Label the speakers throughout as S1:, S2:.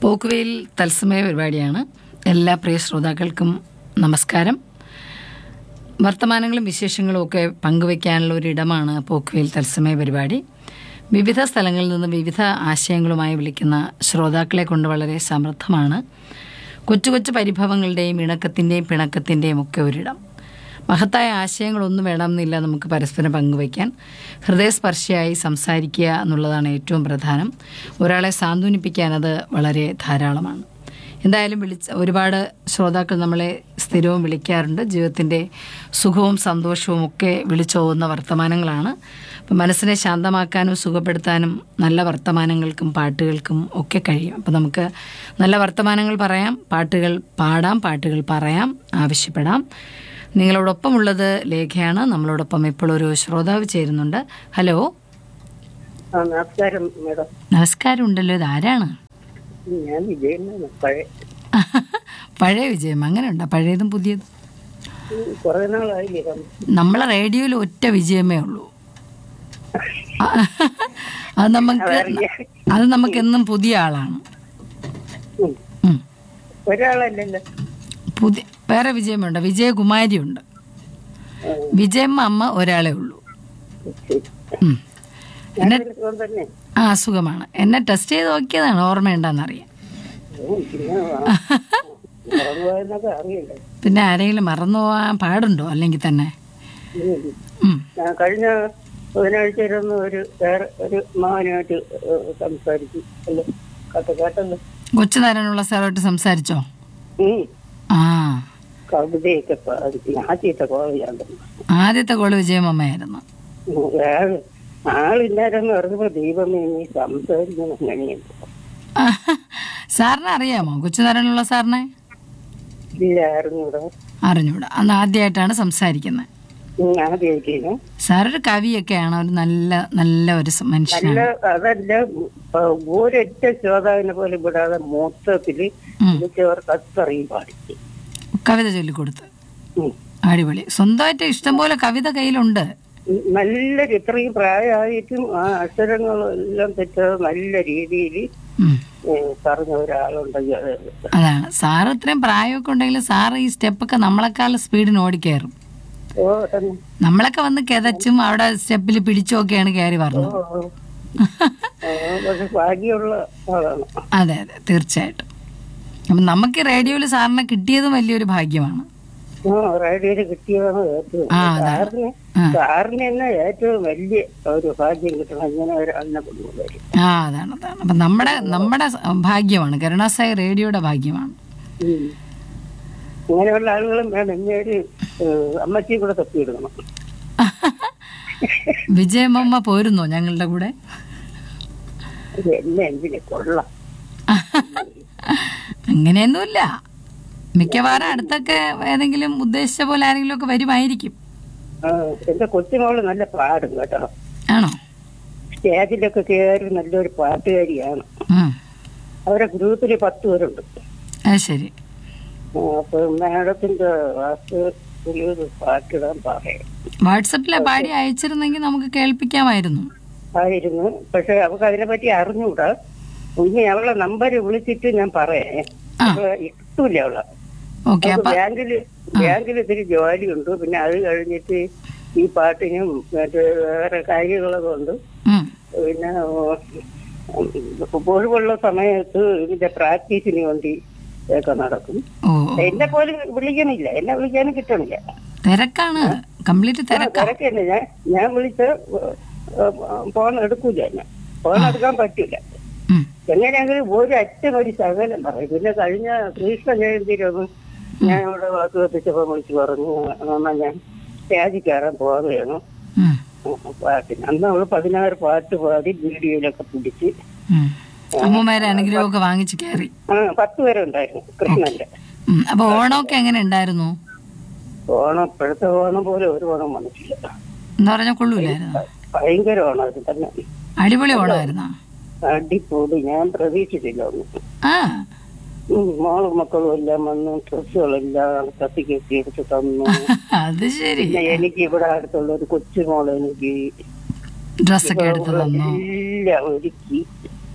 S1: പോക്കുവെയിൽ തത്സമയ പരിപാടിയാണ് എല്ലാ പ്രിയ ശ്രോതാക്കൾക്കും നമസ്കാരം വർത്തമാനങ്ങളും വിശേഷങ്ങളും ഒക്കെ പങ്കുവയ്ക്കാനുള്ള ഒരിടമാണ് പോക്കുവെയിൽ തത്സമയ പരിപാടി വിവിധ സ്ഥലങ്ങളിൽ നിന്ന് വിവിധ ആശയങ്ങളുമായി വിളിക്കുന്ന ശ്രോതാക്കളെ കൊണ്ട് വളരെ സമൃദ്ധമാണ് കൊച്ചു കൊച്ചു പരിഭവങ്ങളുടെയും ഇണക്കത്തിൻ്റെയും പിണക്കത്തിൻ്റെയും ഒക്കെ ഒരിടം മഹത്തായ ആശയങ്ങളൊന്നും വേണമെന്നില്ല നമുക്ക് പരസ്പരം പങ്കുവയ്ക്കാൻ ഹൃദയസ്പർശിയായി സംസാരിക്കുക എന്നുള്ളതാണ് ഏറ്റവും പ്രധാനം ഒരാളെ സാന്ത്വനിപ്പിക്കാൻ അത് വളരെ ധാരാളമാണ് എന്തായാലും വിളിച്ച ഒരുപാട് ശ്രോതാക്കൾ നമ്മളെ സ്ഥിരവും വിളിക്കാറുണ്ട് ജീവിതത്തിൻ്റെ സുഖവും സന്തോഷവും ഒക്കെ വിളിച്ചോകുന്ന വർത്തമാനങ്ങളാണ് അപ്പം മനസ്സിനെ ശാന്തമാക്കാനും സുഖപ്പെടുത്താനും നല്ല വർത്തമാനങ്ങൾക്കും പാട്ടുകൾക്കും ഒക്കെ കഴിയും അപ്പം നമുക്ക് നല്ല വർത്തമാനങ്ങൾ പറയാം പാട്ടുകൾ പാടാം പാട്ടുകൾ പറയാം ആവശ്യപ്പെടാം നിങ്ങളോടൊപ്പമുള്ളത് ലേഖയാണ് നമ്മളോടൊപ്പം ഇപ്പോൾ ഒരു ശ്രോതാവ് ചേരുന്നുണ്ട് ഹലോ
S2: ആ നമസ്കാരം മേഡം
S1: നമസ്കാരം ഉണ്ടല്ലോ ഇത് ആരാണ്
S2: ഞാൻ വിജയനാണ് പഴയ
S1: പഴയ വിജയം അങ്ങനെ ഉണ്ടോ പഴയതും പുതിയതും
S2: കുറെ നാളായില്ലേ കം-
S1: നമ്മളെ റേഡിയോയിൽ ഒറ്റ വിജയമേ ഉള്ളൂ അത് നമുക്ക് അത് നമുക്ക് എന്നും പുതിയ ആളാണ്
S2: ഉം.
S1: ഉം.
S2: ഒരാളല്ലല്ലോ
S1: പുതിയ വേറെ വിജയമുണ്ട് വിജയകുമാരി ഉണ്ട് വിജയമ്മ അമ്മ ഒരാളേ ഉള്ളൂ
S2: ശരി.
S1: ഉം. എന്നെ
S2: ഞാനൊരു സുഖം തന്നെ
S1: ആ അസുഖമാണ് എന്നെ ടെസ്റ്റ് ചെയ്ത് നോക്കിയതാണ് ഓർമ്മയുണ്ടെന്നറിയാം
S2: ഉം, പിന്നെ മറന്നുപോയെന്നൊക്കെ അറിയില്ല
S1: പിന്നെ ആരെങ്കിലും മറന്നു പോകാൻ പാടുണ്ടോ അല്ലെങ്കിൽ തന്നെ
S2: ഉം.
S1: ഉം.
S2: ഞാൻ കഴിഞ്ഞ ബുധനാഴ്ച ഇരുന്ന് ഒരു വേറെ ഒരു മകനുമായിട്ട് ഏഹ്, സംസാരിച്ചു അല്ലേ കഥ കേട്ടല്ലോ
S1: കൊച്ചുനേരനുള്ള സ്ഥലമായിട്ട് സംസാരിച്ചോ
S2: ഉം.
S1: ആ
S2: കവിതയൊക്കെ പാടി ആദ്യത്തെ കോളേജാണ്
S1: ആദ്യത്തെ കോള് വിജയമമ്മയായിരുന്നു
S2: ആള് ആളില്ലാരെന്ന് പറഞ്ഞപ്പോ ദൈവമേ നീ സംസാരിക്കണം അങ്ങനെയുണ്ട്
S1: സാറിനെ അറിയാമോ കൊച്ചുനേരനുള്ള സാറിനെ
S2: ഇല്ല അറിഞ്ഞൂടാ
S1: അറിഞ്ഞൂടാ അന്ന് ആദ്യമായിട്ടാണ് സംസാരിക്കുന്നത്
S2: ആദ്യമായിട്ടാണ്
S1: സാറൊരു കവിയൊക്കെയാണ് ഒരു നല്ല നല്ല ഒരു സ-
S2: നല്ല
S1: മനുഷ്യനാണ്
S2: അതല്ല ആ, ഒരൊറ്റ ശ്രോതാവിനെ പോലെ വിടാതെ മൊത്തത്തില്
S1: ഉം.
S2: വിളിച്ചവർക്ക് അത്രയും പാടി
S1: കവിത ചൊല്ലിക്കൊടുത്ത്
S2: ഉം.
S1: അടിപൊളി സ്വന്തമായിട്ട് ഇഷ്ടംപോലെ കവിത കയ്യിലുണ്ട്
S2: നല്ല ഇത്രയും പ്രായമായിട്ടും ആ അക്ഷരങ്ങളും എല്ലാം തെറ്റാതെ നല്ല രീതിയിൽ
S1: ഉം.
S2: പറഞ്ഞ ഒരാളുണ്ടെങ്കിൽ അത്
S1: അതാണ് സാറ് ഇത്രയും പ്രായമൊക്കെ ഉണ്ടെങ്കിൽ സാറ് ഈ സ്റ്റെപ്പൊക്കെ നമ്മളെക്കാൾ സ്പീഡിന് ഓടിക്കയറും
S2: ഓ തന്നെ
S1: നമ്മളൊക്കെ വന്ന് കിതച്ചും അവിടെ സ്റ്റെപ്പിൽ പിടിച്ചുമൊക്കെയാണ് കയറി
S2: ഓ,
S1: പറഞ്ഞത്
S2: ഓ. ആ, പക്ഷെ ഭാഗ്യമുള്ള ആളാണ്
S1: അതെ അതെ തീർച്ചയായിട്ടും അപ്പം നമുക്ക് റേഡിയോയിൽ സാറിനെ കിട്ടിയതും വലിയൊരു ഭാഗ്യമാണ്
S2: ആ റേഡിയോയിൽ കിട്ടിയതാണ് ഏറ്റവും
S1: ആ, അതാണ്.
S2: സാറിന്
S1: ആ.
S2: സാറിന് തന്നെ ഏറ്റവും വലിയ ഒരു ഭാഗ്യം കിട്ടണം ഇങ്ങനെ ഒരാളിനെ കൊണ്ടുവരും
S1: ആ അതാണ് അതാണ് അപ്പം നമ്മുടെ നമ്മുടെ സ- ഭാഗ്യമാണ് കരുണാസായി റേഡിയോയുടെ ഭാഗ്യമാണ്
S2: ഉം. ഇങ്ങനെയുള്ള ആളുകളും വേണം ഇനി ഒരു അമ്മച്ചിയെ കൂടെ തപ്പിയിടണം
S1: വിജയമമ്മ പോരുന്നോ ഞങ്ങളുടെ കൂടെ
S2: ഇത് എന്നെ എന്തിനെ കൊള്ളാം
S1: അങ്ങനെയൊന്നുമില്ല മിക്കവാറും അടുത്തൊക്കെ ഏതെങ്കിലും ഉദ്ദേശിച്ച പോലെ ആരെങ്കിലും ഒക്കെ വരുമായിരിക്കും
S2: ആ, എന്റെ കൊച്ചുമോള് നല്ല പാടും കേട്ടോ
S1: ആണോ
S2: സ്റ്റേജിലൊക്കെ കയറി നല്ലൊരു പാട്ടുകാരിയാണ്
S1: ഉം.
S2: അവരെ ഗ്രൂപ്പിൽ പത്ത് പേരുണ്ട്
S1: അത് ശരി
S2: ആ, അപ്പൊ മാഡത്തിന്റെ വാക്ക് ഒരു പാട്ടിടാൻ പറയാം
S1: വാട്സപ്പിലെ പാടി അയച്ചിരുന്നെങ്കിൽ നമുക്ക് കേൾപ്പിക്കാമായിരുന്നു
S2: ആയിരുന്നു പക്ഷെ അവൾക്ക് അതിനെ പറ്റി അറിഞ്ഞൂടാ ഇനി അവളെ നമ്പർ വിളിച്ചിട്ട് ഞാൻ പറയാം
S1: ആ.
S2: അപ്പൊ കിട്ടൂല അവളെ
S1: ഓക്കെ
S2: അവൾക്ക്
S1: അപ്പൊ
S2: ബാങ്കില് ബാങ്കിൽ ഇത്തിരി ജോലിയുണ്ട് പിന്നെ അത് കഴിഞ്ഞിട്ട് ഈ പാട്ടിനും മറ്റേ വേറെ കാര്യങ്ങളൊക്കെ ഉണ്ട്
S1: ഉം.
S2: പിന്നെ ഒഴിവുള്ള സമയത്ത് ഇതിന്റെ പ്രാക്ടീസിന് വേണ്ടി ഒക്കെ നടക്കും
S1: ഓ
S2: എന്നെ പോലും വിളിക്കണില്ല എന്നെ വിളിക്കാനും കിട്ടണില്ല
S1: തിരക്കാണ് കംപ്ലീറ്റ് തിരക്കാ
S2: തിരക്കന്നെ ഞാൻ ഞാൻ വിളിച്ച ഫോൺ എടുക്കൂല ഞാൻ ഫോൺ എടുക്കാൻ പറ്റൂല
S1: ഉം.
S2: എങ്ങനെയെങ്കിലും ഒരു അച്ഛൻ ഒരു ശകലം പറയും പിന്നെ കഴിഞ്ഞ കൃഷ്ണ ജയന്തിയിലൊന്ന് ഞാൻ ഇവിടെ വാക്ക് കത്തിച്ചപ്പോ വിളിച്ച് പറഞ്ഞു അമ്മ ഞാൻ സ്റ്റേജിൽ കയറാൻ പോവുകയാണ്
S1: ഉം.
S2: പാട്ടിന് അന്ന് അവള് പതിനാറ് പാട്ട് പാടി വീഡിയോയിലൊക്കെ പിടിച്ച്
S1: ഉം. അമ്മമാരെ അനുഗ്രഹമൊക്കെ വാങ്ങിച്ച് കയറി
S2: ആ പത്ത് പേരെ ഉണ്ടായിരുന്നു കൃഷ്ണന്റെ
S1: ഉം. അപ്പൊ ഓണമൊക്കെ എങ്ങനെ ഉണ്ടായിരുന്നു
S2: ഓണം ഇപ്പോഴത്തെ ഓണം പോലെ ഒരു ഓണം വന്നിട്ടില്ല
S1: എന്താ പറഞ്ഞാൽ കൊള്ളൂലായിരുന്നു
S2: ഭയങ്കര ഓണം അത് തന്നെ
S1: അടിപൊളി ഓണമായിരുന്നോ
S2: അടിപൊളി ഞാൻ പ്രതീക്ഷിച്ചില്ല ഒന്നും
S1: ആ
S2: ഉം, മോളും മക്കളും എല്ലാം വന്നു ഡ്രസ്സുകളെല്ലാം കത്തിക്കൊക്കെ എടുത്ത് തന്നു
S1: അത് ശരി
S2: പിന്നെ എനിക്ക് ഇവിടെ അടുത്തുള്ള ഒരു കൊച്ചുമോള് എനിക്ക്
S1: ഡ്രസ്സൊക്കെ എടുത്ത് തന്നു
S2: എല്ലാം ഒരുക്കി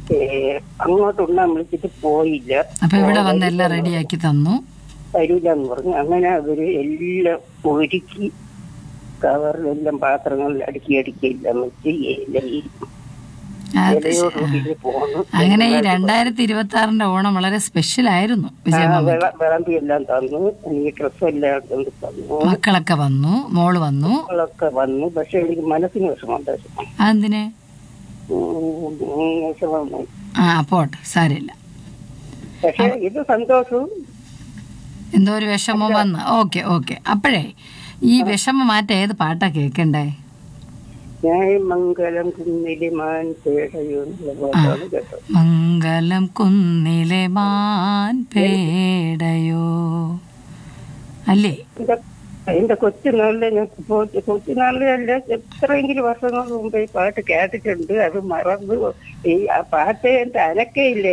S2: ഏ, അങ്ങോട്ട് ഉണ്ണാൻ വിളിച്ചിട്ട് പോയില്ല
S1: അപ്പൊ ഇവിടെ വന്ന് എല്ലാം റെഡിയാക്കി തന്നു
S2: തരൂല എന്ന് പറഞ്ഞു അങ്ങനെ അവര് എല്ലാം ഒരുക്കി കവറിലെല്ലാം പാത്രങ്ങളിൽ അടുക്കി അടുക്കി എല്ലാം വെച്ച് ഇലയിൽ
S1: അത് ശ-
S2: ഇലയോടുകൂടി പോന്നു
S1: അങ്ങനെ ഈ രണ്ടായിരത്തി ഇരുപത്തി ആറിന്റെ ഓണം വളരെ സ്പെഷ്യൽ ആയിരുന്നു
S2: ആ,
S1: വിജയമ്മ
S2: വിള- വിളമ്പി എല്ലാം തന്നു എനിക്ക് ഡ്രസ്സ് എല്ലാം കൊണ്ട് തന്നു
S1: മക്കളൊക്കെ വന്നു മോള് വന്നു
S2: മക്കളൊക്കെ വന്നു പക്ഷെ എനിക്ക് മനസ്സിന് വിഷമമുണ്ടായിരുന്നു
S1: അതെന്തിനെ
S2: ഉം, ഉം, വിഷമം
S1: ആ പോട്ടെ സാരമില്ല
S2: പക്ഷെ ഇത് സന്തോഷവും
S1: എന്തോ ഒരു വിഷമം വന്ന് ഓക്കെ ഓക്കെ അപ്പോഴേ ഈ വിഷമം മാറ്റം ഏത് പാട്ടാ കേൾക്കണ്ടേ
S2: ഞാൻ മംഗലം കുന്നിലെ മാൻ പേടയോ എന്നുള്ള പാട്ടാണ് കേട്ടത്
S1: മംഗലം കുന്നിലെ മാൻ പേടയോ അല്ലേ
S2: എന്റെ- എന്റെ കൊച്ചുനാളിലെ ഞാൻ കൊ- കൊച്ചുനാളിലല്ല എത്രയെങ്കിലും വർഷങ്ങൾക്ക് മുമ്പ് ഈ പാട്ട് കേട്ടിട്ടുണ്ട് അത് മറന്നു ഈ ആ പാട്ട് എന്റെ അനക്കയില്ലേ